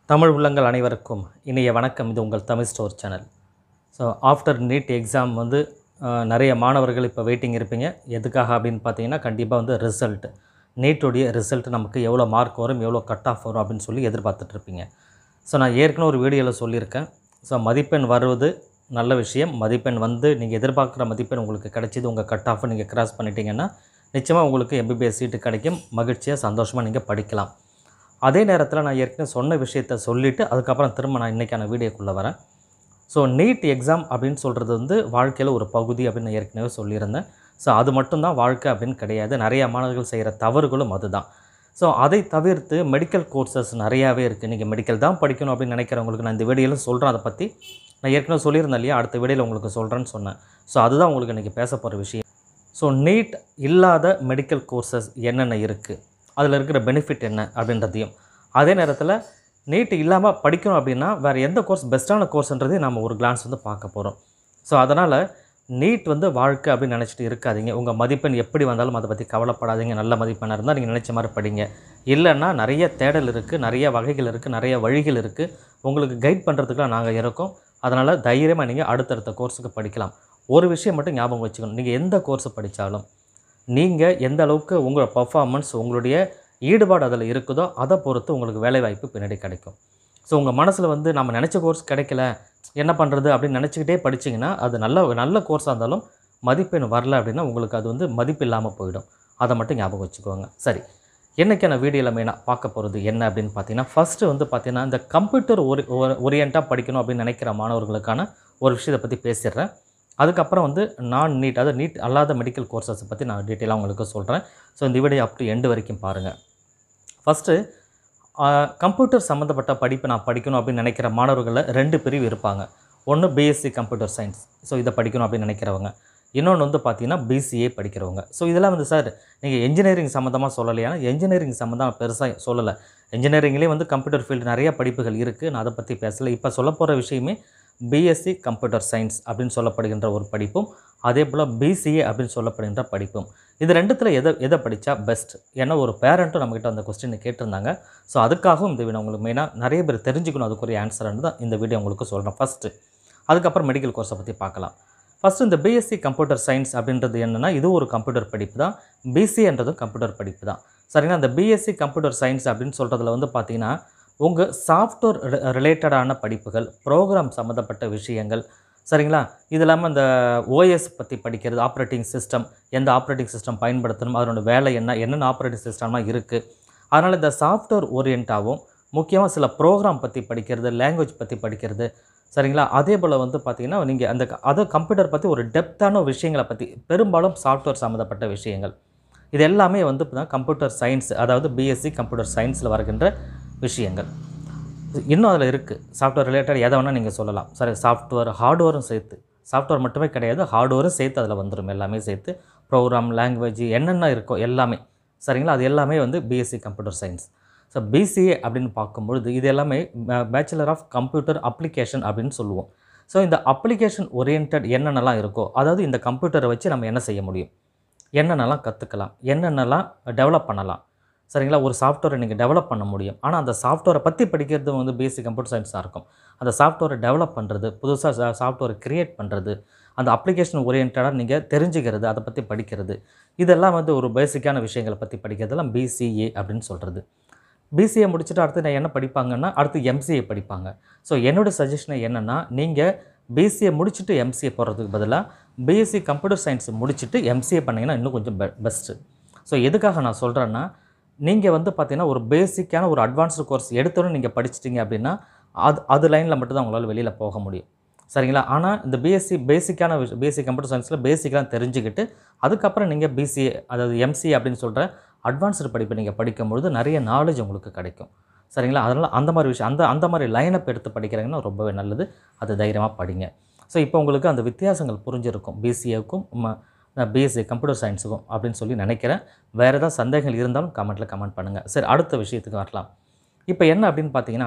தமிழ் உள்ளங்கள் அனைவருக்கும் இனிய வணக்கம் இது உங்கள் Tamil store channel so after NEET exam வந்து அஹ், நிறைய மாணவர்கள் இப்போ வெயிட்டிங் இருப்பீங்க எதுக்காக அப்படின்னு பார்த்தீங்கன்னா கண்டிப்பாக வந்து ரிசல்ட் நீட்டுடைய ரிசல்ட் நமக்கு எவ்வளோ மார்க் வரும் எவ்வளோ கட் ஆஃப் வரும் அப்படின்னு சொல்லி எதிர்பார்த்துட்டு இருப்பீங்க ஸோ நான் ஏற்கனவே ஒரு வீடியோவில் சொல்லியிருக்கேன் ஸோ மதிப்பெண் வருவது நல்ல விஷயம் மதிப்பெண் வந்து நீங்கள் எதிர்பார்க்குற மதிப்பெண் உங்களுக்கு கிடைச்சிது உங்கள் கட் ஆஃப் நீங்கள் கிராஸ் பண்ணிட்டீங்கன்னா நிச்சயமாக உங்களுக்கு எம்பிபிஎஸ் சீட்டு கிடைக்கும் மகிழ்ச்சியாக சந்தோஷமாக நீங்கள் படிக்கலாம் அதே நேரத்தில் நான் ஏற்கனவே சொன்ன விஷயத்த சொல்லிவிட்டு அதுக்கப்புறம் திரும்ப நான் இன்றைக்கான வீடியோக்குள்ளே வரேன் ஸோ நீட் எக்ஸாம் அப்படின்னு சொல்கிறது வந்து வாழ்க்கையில் ஒரு பகுதி அப்படின்னு நான் ஏற்கனவே சொல்லியிருந்தேன் ஸோ அது மட்டும்தான் வாழ்க்கை அப்படின்னு கிடையாது நிறைய மாணவர்கள் செய்கிற தவறுகளும் அதுதான் ஸோ அதை தவிர்த்து மெடிக்கல் கோர்சஸ் நிறையாவே இருக்குது நீங்கள் மெடிக்கல் தான் படிக்கணும் அப்படின்னு நினைக்கிறவங்களுக்கு நான் இந்த வீடியோவில் சொல்கிறேன் அதை பற்றி நான் ஏற்கனவே சொல்லியிருந்தேன் இல்லையா அடுத்த வீடியோவில் உங்களுக்கு சொல்கிறேன்னு சொன்னேன் ஸோ அதுதான் உங்களுக்கு இன்றைக்கி பேச போகிற விஷயம் ஸோ நீட் இல்லாத மெடிக்கல் கோர்சஸ் என்னென்ன இருக்குது அதில் இருக்கிற பெனிஃபிட் என்ன அப்படின்றதையும் அதே நேரத்தில் நீட் இல்லாமல் படிக்கணும் அப்படின்னா வேறு எந்த கோர்ஸ் பெஸ்ட்டான கோர்ஸ்ன்றதையும் நம்ம ஒரு கிளான்ஸ் வந்து பார்க்க போகிறோம் ஸோ அதனால் நீட் வந்து வாழ்க்கை அப்படின்னு நினச்சிட்டு இருக்காதீங்க உங்கள் மதிப்பெண் எப்படி வந்தாலும் அதை பற்றி கவலைப்படாதீங்க நல்ல மதிப்பெண்ணாக இருந்தால் நீங்கள் நினச்ச மாதிரி படிங்க இல்லைன்னா நிறைய தேடல் இருக்குது நிறைய வகைகள் இருக்குது நிறைய வழிகள் இருக்குது உங்களுக்கு கைட் பண்ணுறதுக்குலாம் நாங்கள் இருக்கோம் அதனால் தைரியமாக நீங்கள் அடுத்தடுத்த கோர்ஸுக்கு படிக்கலாம் ஒரு விஷயம் மட்டும் ஞாபகம் வச்சுக்கணும் நீங்கள் எந்த கோர்ஸ் படித்தாலும் நீங்கள் எந்த அளவுக்கு உங்களோட பர்ஃபார்மன்ஸ் உங்களுடைய ஈடுபாடு அதில் இருக்குதோ அதை பொறுத்து உங்களுக்கு வேலைவாய்ப்பு பின்னாடி கிடைக்கும் ஸோ உங்கள் மனசில் வந்து நம்ம நினச்ச கோர்ஸ் கிடைக்கல என்ன பண்ணுறது அப்படின்னு நினச்சிக்கிட்டே படிச்சிங்கன்னா அது நல்ல நல்ல கோர்ஸாக இருந்தாலும் மதிப்பெண் வரல அப்படின்னா உங்களுக்கு அது வந்து மதிப்பு இல்லாமல் போயிடும் அதை மட்டும் ஞாபகம் வச்சுக்கோங்க சரி என்றைக்கான வீடியோவில் மெயினாக பார்க்க போகிறது என்ன அப்படின்னு பார்த்தீங்கன்னா ஃபஸ்ட்டு வந்து பார்த்தீங்கன்னா இந்த கம்ப்யூட்டர் ஒரு ஓரியண்ட்டாக படிக்கணும் அப்படின்னு நினைக்கிற மாணவர்களுக்கான ஒரு விஷயத்தை பற்றி பேசிடுறேன் அதுக்கப்புறம் வந்து நான் நீட் அதாவது நீட் அல்லாத மெடிக்கல் கோர்சஸை பற்றி நான் டீட்டெயிலாக உங்களுக்கு சொல்கிறேன் ஸோ இந்த வீடியோ அப் டு எண்டு வரைக்கும் பாருங்கள் ஃபஸ்ட்டு கம்ப்யூட்டர் சம்மந்தப்பட்ட படிப்பு நான் படிக்கணும் அப்படின்னு நினைக்கிற மாணவர்களில் ரெண்டு பிரிவு இருப்பாங்க ஒன்று பிஎஸ்சி கம்ப்யூட்டர் சயின்ஸ் ஸோ இதை படிக்கணும் அப்படின்னு நினைக்கிறவங்க இன்னொன்று வந்து பார்த்தீங்கன்னா பிசிஏ படிக்கிறவங்க ஸோ இதெல்லாம் வந்து சார் நீங்கள் என்ஜினியரிங் சம்மந்தமாக சொல்லலையா என்ஜினியரிங் சம்மந்தமாக பெருசாக சொல்லலை என்ஜினியரிங்லேயே வந்து கம்ப்யூட்டர் ஃபீல்டு நிறைய படிப்புகள் இருக்குது நான் அதை பற்றி பேசலை இப்போ சொல்ல போகிற விஷயமே பிஎஸ்சி கம்ப்யூட்டர் சயின்ஸ் அப்படின்னு சொல்லப்படுகின்ற ஒரு படிப்பும் அதே போல் பிசிஏ அப்படின்னு சொல்லப்படுகின்ற படிப்பும் இது ரெண்டுத்தில் எதை எதை படித்தா பெஸ்ட் ஏன்னா ஒரு பேரண்ட்டும் நம்மக்கிட்ட அந்த கொஸ்டினை கேட்டிருந்தாங்க ஸோ அதுக்காகவும் இந்த வீடியோ உங்களுக்கு மெயினாக நிறைய பேர் தெரிஞ்சுக்கணும் அதுக்குரிய ஆன்சர்னு தான் இந்த வீடியோ உங்களுக்கு சொல்கிறேன் ஃபஸ்ட்டு அதுக்கப்புறம் மெடிக்கல் கோர்ஸை பற்றி பார்க்கலாம் ஃபஸ்ட்டு இந்த பிஎஸ்சி கம்ப்யூட்டர் சயின்ஸ் அப்படின்றது என்னென்னா இது ஒரு கம்ப்யூட்டர் படிப்பு தான் பிசிஏன்றதும் கம்ப்யூட்டர் படிப்பு தான் சரிங்களா அந்த பிஎஸ்சி கம்ப்யூட்டர் சயின்ஸ் அப்படின்னு சொல்கிறதுல வந்து பார்த்தீங்கன்னா உங்கள் சாஃப்ட்வேர் ரிலேட்டடான படிப்புகள் ப்ரோக்ராம் சம்மந்தப்பட்ட விஷயங்கள் சரிங்களா இது இல்லாமல் இந்த ஓஎஸ் பற்றி படிக்கிறது ஆப்ரேட்டிங் சிஸ்டம் எந்த ஆப்ரேட்டிங் சிஸ்டம் பயன்படுத்தணும் அதனோட வேலை என்ன என்னென்ன ஆப்ரேட்டிங் சிஸ்டம்லாம் இருக்குது அதனால் இந்த சாஃப்ட்வேர் ஓரியண்ட்டாகவும் முக்கியமாக சில ப்ரோக்ராம் பற்றி படிக்கிறது லாங்குவேஜ் பற்றி படிக்கிறது சரிங்களா அதே போல் வந்து பார்த்திங்கன்னா நீங்கள் அந்த அதை கம்ப்யூட்டர் பற்றி ஒரு டெப்த்தான விஷயங்களை பற்றி பெரும்பாலும் சாஃப்ட்வேர் சம்மந்தப்பட்ட விஷயங்கள் இது எல்லாமே வந்து கம்ப்யூட்டர் சயின்ஸ் அதாவது பிஎஸ்சி கம்ப்யூட்டர் சயின்ஸில் வருகின்ற விஷயங்கள் இன்னும் அதில் இருக்குது சாஃப்ட்வேர் ரிலேட்டட் எதை வேணால் நீங்கள் சொல்லலாம் சரி சாஃப்ட்வேர் ஹார்ட்வேரும் சேர்த்து சாஃப்ட்வேர் மட்டுமே கிடையாது ஹார்ட்வேரும் சேர்த்து அதில் வந்துடும் எல்லாமே சேர்த்து ப்ரோக்ராம் லாங்குவேஜ் என்னென்ன இருக்கோ எல்லாமே சரிங்களா அது எல்லாமே வந்து BSc computer science so BCA அப்படின்னு பார்க்கும்பொழுது இது எல்லாமே பேச்சுலர் ஆஃப் கம்ப்யூட்டர் அப்ளிகேஷன் அப்படின்னு சொல்லுவோம் ஸோ இந்த அப்ளிகேஷன் ஓரியன்ட் என்னென்னலாம் இருக்கோ அதாவது இந்த கம்ப்யூட்டரை வச்சு நம்ம என்ன செய்ய முடியும் என்னென்னலாம் கற்றுக்கலாம் என்னென்னலாம் டெவலப் பண்ணலாம் சரிங்களா ஒரு சாஃப்ட்வேரை நீங்கள் டெவலப் பண்ண முடியும் ஆனால் அந்த சாஃப்ட்வேரை பற்றி படிக்கிறது வந்து பேசிக் கம்ப்யூட்டர் சயின்ஸாக இருக்கும் அந்த சாஃப்ட்வேரை டெவலப் பண்ணுறது புதுசாக சாஃப்ட்வேரை க்ரியேட் பண்ணுறது அந்த அப்ளிகேஷன் ஓரியன்டாக நீங்கள் தெரிஞ்சுக்கிறது அதை பற்றி படிக்கிறது இதெல்லாம் வந்து ஒரு பேசிக்கான விஷயங்களை பற்றி படிக்கிறதெல்லாம் பிசிஏ அப்படின்னு சொல்கிறது பிசிஏ முடிச்சுட்டு அடுத்து நான் என்ன படிப்பாங்கன்னா அடுத்து எம்சிஏ படிப்பாங்க ஸோ என்னோடய சஜஷன் என்னென்னா நீங்கள் பிசிஏ முடிச்சுட்டு எம்சிஏ போடுறதுக்கு பதிலாக பிஎஸ்சி கம்ப்யூட்டர் சயின்ஸ் முடிச்சுட்டு எம்சிஏ பண்ணிங்கன்னா இன்னும் கொஞ்சம் பெ பெஸ்ட்டு ஸோ எதுக்காக நான் சொல்கிறேன்னா நீங்கள் வந்து பார்த்தீங்கன்னா ஒரு பேசிக்கான ஒரு அட்வான்ஸ்டு கோர்ஸ் எடுத்தோன்னே நீங்கள் படிச்சிட்டிங்க அப்படின்னா அது அது லைனில் மட்டும்தான் உங்களால் வெளியில் போக முடியும் சரிங்களா ஆனால் இந்த பிஎஸ்சி பேசிக்கான விஷ பிஎஸ்சி கம்ப்யூட்டர் சயின்ஸில் பேசிக்காக தெரிஞ்சுக்கிட்டு அதுக்கப்புறம் நீங்கள் பிசிஏ அதாவது எம்சிஏ அப்படின்னு சொல்கிற அட்வான்ஸ்டு படிப்பை நீங்கள் படிக்கும்பொழுது நிறைய நாலேஜ் உங்களுக்கு கிடைக்கும் சரிங்களா அதனால் அந்த மாதிரி விஷயம் அந்த அந்த மாதிரி லைனப் எடுத்து படிக்கிறீங்கன்னா ரொம்பவே நல்லது அது தைரியமாக படிங்க ஸோ இப்போ உங்களுக்கு அந்த வித்தியாசங்கள் புரிஞ்சிருக்கும் பிசிஏக்கும் பிஎஸ்சி கம்ப்யூட்டர் சயின்ஸுக்கும் அப்படின்னு சொல்லி நினைக்கிறேன் வேறு ஏதாவது சந்தேகங்கள் இருந்தாலும் கமெண்ட்டில் கமெண்ட் பண்ணுங்கள் சரி அடுத்த விஷயத்துக்கு வரலாம் இப்போ என்ன அப்படின்னு பார்த்தீங்கன்னா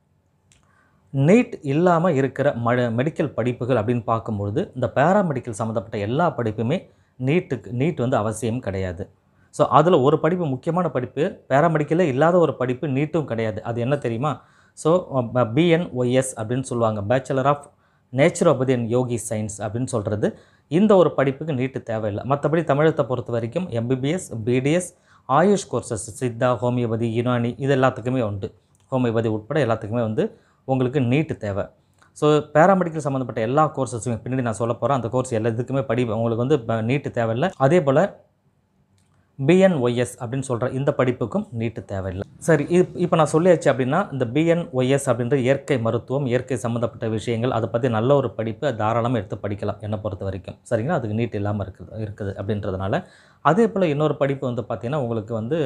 நீட் இல்லாமல் இருக்கிற ம மெடிக்கல் படிப்புகள் அப்படின்னு பார்க்கும்பொழுது இந்த பேராமெடிக்கல் சம்மந்தப்பட்ட எல்லா படிப்புமே நீட்டுக்கு நீட் வந்து அவசியம் கிடையாது ஸோ அதில் ஒரு படிப்பு முக்கியமான படிப்பு பேராமெடிக்கலே இல்லாத ஒரு படிப்பு நீட்டும் கிடையாது அது என்ன தெரியுமா ஸோ பிஎன்ஒய்எஸ் அப்படின்னு சொல்லுவாங்க bachelor of naturopathy and yogic science அப்படின்னு சொல்கிறது இந்த ஒரு படிப்புக்கு நீட்டு தேவையில்லை மற்றபடி தமிழகத்தை பொறுத்த வரைக்கும் MBBS BDS AYUSH courses Siddha homeopathy Unani இது எல்லாத்துக்குமே உண்டு ஹோமியோபதி உட்பட எல்லாத்துக்குமே வந்து உங்களுக்கு நீட்டு தேவை ஸோ பேராமெடிக்கல் சம்மந்தப்பட்ட எல்லா கோர்சஸுமே பின்னாடி நான் சொல்ல போகிறேன் அந்த கோர்ஸ் எல்லா இதுக்குமே படி உங்களுக்கு வந்து ப- நீட்டு தேவையில்லை அதே போல் பிஎன்ஒய்எஸ் அப்படின்னு சொல்கிற இந்த படிப்புக்கும் நீட்டு தேவையில்லை சரி இது இப்போ நான் சொல்லியாச்சு அப்படின்னா இந்த பிஎன்ஒய்எஸ் அப்படின்ற இயற்கை மருத்துவம் இயற்கை சம்மந்தப்பட்ட விஷயங்கள் அதை பற்றி நல்ல ஒரு படிப்பு அது தாராளமாக எடுத்து படிக்கலாம் என்னை பொறுத்த வரைக்கும் சரிங்களா அதுக்கு நீட் இல்லாமல் இருக்குது இருக்குது அப்படின்றதுனால அதே போல் இன்னொரு படிப்பு வந்து பார்த்திங்கன்னா உங்களுக்கு வந்து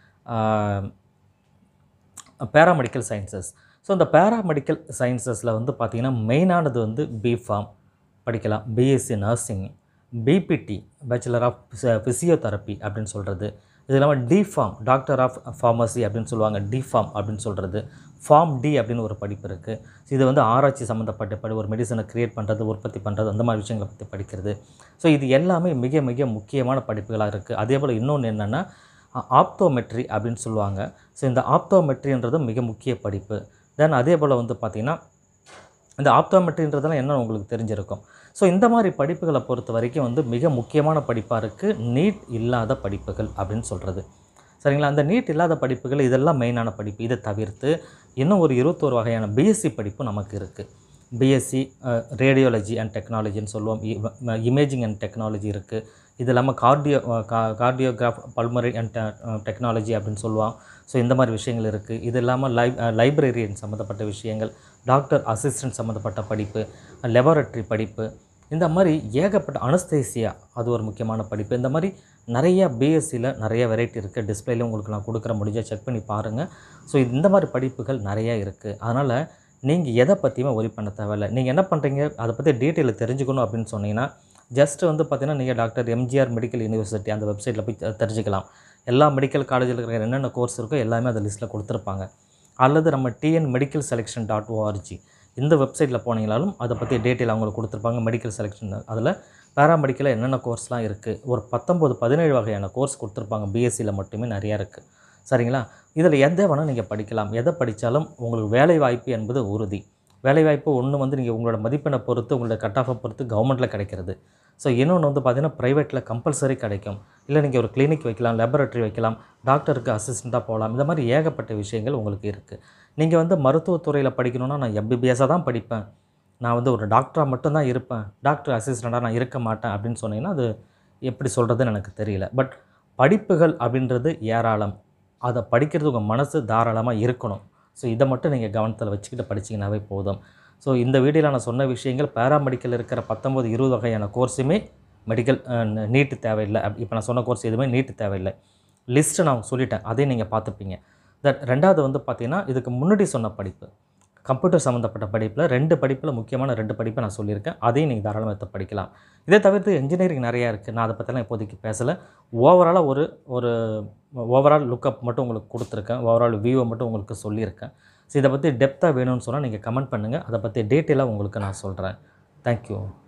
பேராமெடிக்கல் சயின்சஸ் ஸோ இந்த பேராமெடிக்கல் சயின்சஸில் வந்து பார்த்திங்கன்னா மெயினானது வந்து பிஃபார்ம் படிக்கலாம் BSc nursing BPT bachelor of physiotherapy அப்படின்னு சொல்கிறது இது இல்லாமல் டிஃபார்ம் டாக்டர் ஆஃப் ஃபார்மசி அப்படின்னு சொல்லுவாங்க டிஃபார்ம் அப்படின்னு சொல்கிறது ஃபார்ம் டி அப்படின்னு ஒரு படிப்பு இருக்குது இது வந்து ஆராய்ச்சி சம்மந்தப்பட்ட படி ஒரு மெடிசனை க்ரியேட் பண்ணுறது உற்பத்தி பண்ணுறது அந்த மாதிரி விஷயங்களை பற்றி படிக்கிறது ஸோ இது எல்லாமே மிக மிக முக்கியமான படிப்புகளாக இருக்குது அதே போல் இன்னொன்று என்னென்னா ஆப்தோமெட்ரி அப்படின்னு சொல்லுவாங்க ஸோ இந்த ஆப்தோமெட்ரின்றது மிக முக்கிய படிப்பு தென் அதே போல் வந்து பார்த்திங்கன்னா இந்த ஆப்தோமெட்ரின்றதெல்லாம் என்ன உங்களுக்கு தெரிஞ்சிருக்கும் ஸோ இந்த மாதிரி படிப்புகளை பொறுத்த வரைக்கும் வந்து மிக முக்கியமான படிப்பாக இருக்குது நீட் இல்லாத படிப்புகள் அப்படின்னு சொல்கிறது சரிங்களா அந்த நீட் இல்லாத படிப்புகள் இதெல்லாம் மெயினான படிப்பு இதை தவிர்த்து இன்னும் ஒரு இருபத்தோரு வகையான பிஎஸ்சி படிப்பு நமக்கு இருக்குது பிஎஸ்சி ரேடியோலஜி அண்ட் டெக்னாலஜின்னு சொல்லுவோம் இமேஜிங் அண்ட் டெக்னாலஜி இருக்குது இது இல்லாமல் cardio cardiograph pulmonary and technology அப்படின்னு சொல்லுவோம் ஸோ இந்த மாதிரி விஷயங்கள் இருக்குது இது இல்லாமல் லை லைப்ரரியன் சம்மந்தப்பட்ட விஷயங்கள் டாக்டர் அசிஸ்டன்ட் சம்மந்தப்பட்ட படிப்பு லெபார்ட்டரி படிப்பு இந்த மாதிரி ஏகப்பட்ட அனஸ்தேசியா அது ஒரு முக்கியமான படிப்பு இந்த மாதிரி நிறைய பிஎஸ்சியில் நிறைய வெரைட்டி இருக்குது டிஸ்பிளேல உங்களுக்கு நான் கொடுக்குற முடிஞ்சால் செக் பண்ணி பாருங்கள் ஸோ இந்த மாதிரி படிப்புகள் நிறைய இருக்குது அதனால் நீங்கள் எதை பற்றியுமே ஒரி பண்ண தேவையில்லை நீங்கள் என்ன பண்ணுறீங்க அதை பற்றி டீட்டெயில் தெரிஞ்சுக்கணும் அப்படின்னு சொன்னீங்கன்னா ஜஸ்ட் வந்து பார்த்தீங்கன்னா நீங்கள் டாக்டர் எம்ஜிஆர் மெடிக்கல் யூனிவர்சிட்டி அந்த வெப்சைட்டில் போய் தெ- தெரிஞ்சுக்கலாம் எல்லா மெடிக்கல் காலேஜில் இருக்கிற என்னென்ன கோர்ஸ் இருக்கோ எல்லாமே அந்த லிஸ்ட்டில் கொடுத்துருப்பாங்க அல்லது நம்ம TN medical selection dot org இந்த வெப்சைட்டில் போனீங்கனாலும் அதை பற்றி டீட்டெயில் அவங்களுக்கு கொடுத்துருப்பாங்க மெடிக்கல் செலெக்ஷன் அதில் பேராமெடிக்கலில் என்னென்ன கோர்ஸ்லாம் இருக்குது ஒரு பத்தொம்போது பதினேழு வகையான கோர்ஸ் கொடுத்துருப்பாங்க பிஎஸ்சியில் மட்டுமே நிறையா இருக்குது சரிங்களா இதில் எதை வேணால் நீங்கள் படிக்கலாம் எதை படித்தாலும் உங்களுக்கு வேலை வாய்ப்பு என்பது உறுதி வேலை வாய்ப்பு ஒன்று வந்து நீங்கள் உங்களோட மதிப்பெண்ணை பொறுத்து உங்களோட கட் ஆஃபை பொறுத்து கவர்மெண்ட்டில் கிடைக்கிறது ஸோ இன்னொன்று வந்து பார்த்தீங்கன்னா ப்ரைவேட்டில் கம்பல்சரி கிடைக்கும் இல்லை நீங்கள் ஒரு கிளினிக் வைக்கலாம் லெபரட்டரி வைக்கலாம் டாக்டருக்கு அசிஸ்டண்ட்டாக போகலாம் இந்த மாதிரி ஏகப்பட்ட விஷயங்கள் உங்களுக்கு இருக்குது நீங்கள் வந்து மருத்துவத்துறையில் படிக்கணும்னா நான் எம்பிபிஎஸ்ஸாக தான் படிப்பேன் நான் வந்து ஒரு டாக்டராக மட்டும்தான் இருப்பேன் டாக்டர் அசிஸ்டண்ட்டாக நான் இருக்க மாட்டேன் அப்படின்னு சொன்னீங்கன்னா அது எப்படி சொல்கிறதுன்னு எனக்கு தெரியல பட் படிப்புகள் அப்படின்றது ஏராளம் அதை படிக்கிறது உங்கள் மனசு தாராளமாக இருக்கணும் ஸோ இதை மட்டும் நீங்கள் கவனத்தில் வச்சுக்கிட்டு படிச்சீங்கன்னாவே போதும் ஸோ இந்த வீடியோவில் நான் சொன்ன விஷயங்கள் பேராமெடிக்கல் இருக்கிற பத்தொம்பது இருபது வகையான கோர்ஸுமே மெடிக்கல் நீட்டு தேவையில்லை இப்போ நான் சொன்ன கோர்ஸ் எதுவுமே நீட்டு தேவையில்லை லிஸ்ட்டு நான் சொல்லிட்டேன் அதையும் நீங்கள் பார்த்துப்பீங்க தட் ரெண்டாவது வந்து பார்த்தீங்கன்னா இதுக்கு முன்னாடி சொன்ன படிப்பு கம்ப்யூட்டர் சம்மந்தப்பட்ட படிப்பில் ரெண்டு படிப்பில் முக்கியமான ரெண்டு படிப்பை நான் சொல்லியிருக்கேன் அதையும் நீங்கள் தாராளமாக எடுத்து படிக்கலாம் இதை தவிர்த்து இன்ஜினியரிங் நிறையா இருக்குது நான் அதை பற்றிலாம் இப்போதைக்கு பேசலை ஓவராலாக ஒரு ஒரு ஓவரால் லுக்கப் மட்டும் உங்களுக்கு கொடுத்துருக்கேன் ஓவரால் வியூவை மட்டும் உங்களுக்கு சொல்லியிருக்கேன் ஸோ இதை பற்றி டெப்த்தாக வேணும்னு சொன்னால் நீங்கள் கமெண்ட் பண்ணுங்கள் அதை பற்றி டீட்டெயிலாக உங்களுக்கு நான் சொல்கிறேன் தேங்க்யூ